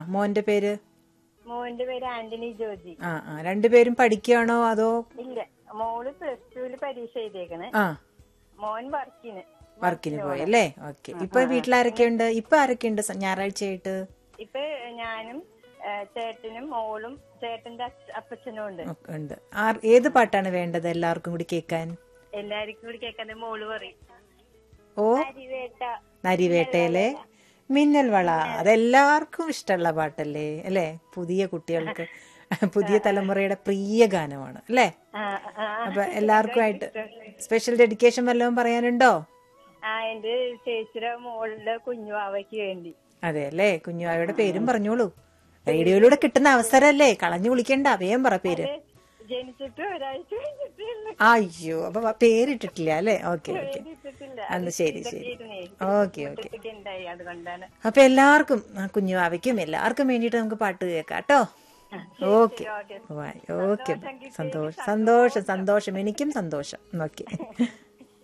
മോന്റെ പേര് മോന്റെ പേര് ആന്റണി ജോർജി ആ ആ രണ്ടുപേരും പഠിക്കുകയാണോ അതോ ഇല്ല മോള് പ്ലസ് ടുവില് പരീക്ഷ എഴുതിയേക്കണ് ആ മോൻ വർക്കിന് വർക്കിന് പോയല്ലേ ഓക്കെ ഇപ്പൊ വീട്ടിലാരൊക്കെയുണ്ട് ഇപ്പൊ ആരൊക്കെയുണ്ട് സ- ഞായറാഴ്ചയായിട്ട് ഇപ്പൊ ഞാനും ആ, ചേട്ടനും മോളും ചേട്ടന്റെ അച്ഛ- അപ്പച്ചനും ഉണ്ട് ഒക്കെ ഉണ്ട് ആർ ഏത് പാട്ടാണ് വേണ്ടത് എല്ലാവർക്കും കൂടി കേൾക്കാൻ എല്ലാവർക്കും കൂടി കേൾക്കാൻ മോള് പറയും ഓ അരിവേട്ട നരിവേട്ടയിലെ മിന്നൽ വള അതെല്ലാവർക്കും ഇഷ്ടമുള്ള പാട്ടല്ലേ അല്ലേ പുതിയ കുട്ടികൾക്ക് പുതിയ തലമുറയുടെ പ്രിയ ഗാനമാണ് അല്ലേ ആ ആ അപ്പൊ എല്ലാവർക്കുമായിട്ട് സ്പെഷ്യൽ ഡെഡിക്കേഷൻ വല്ലതും പറയാനുണ്ടോ ആ എന്റെ ചേച്ചിയുടെ മോളുടെ കുഞ്ഞുവാവയ്ക്ക് വേണ്ടി അതെ അല്ലേ കുഞ്ഞുവാവയുടെ പേരും പറഞ്ഞോളൂ റേഡിയോയിലൂടെ കിട്ടുന്ന അവസരമല്ലേ കളഞ്ഞു വിളിക്കണ്ട വേഗം പറ പേര് ജനിച്ചിട്ട് ഒരാഴ്ച കഴിഞ്ഞിട്ടില്ല അയ്യോ അപ്പൊ വ- പേരിട്ടിട്ടില്ല അല്ലേ ഓക്കെ ഓക്കെ ഇട്ടിട്ടില്ല അന്ന് ശരി ശരി ഇരുന്നേ. ഓക്കെ ഓക്കെ കുട്ടിക്ക് ഉണ്ടായി അതുകൊണ്ടാണ് അപ്പൊ എല്ലാവർക്കും ആ കുഞ്ഞുവാവയ്ക്കും എല്ലാവർക്കും വേണ്ടിയിട്ട് നമുക്ക് പാട്ട് കേൾക്കാം കേട്ടോ ഓക്കെ ഓക്കെ സന്തോഷം സന്തോഷം സന്തോഷം എനിക്കും സന്തോഷം ഓക്കെ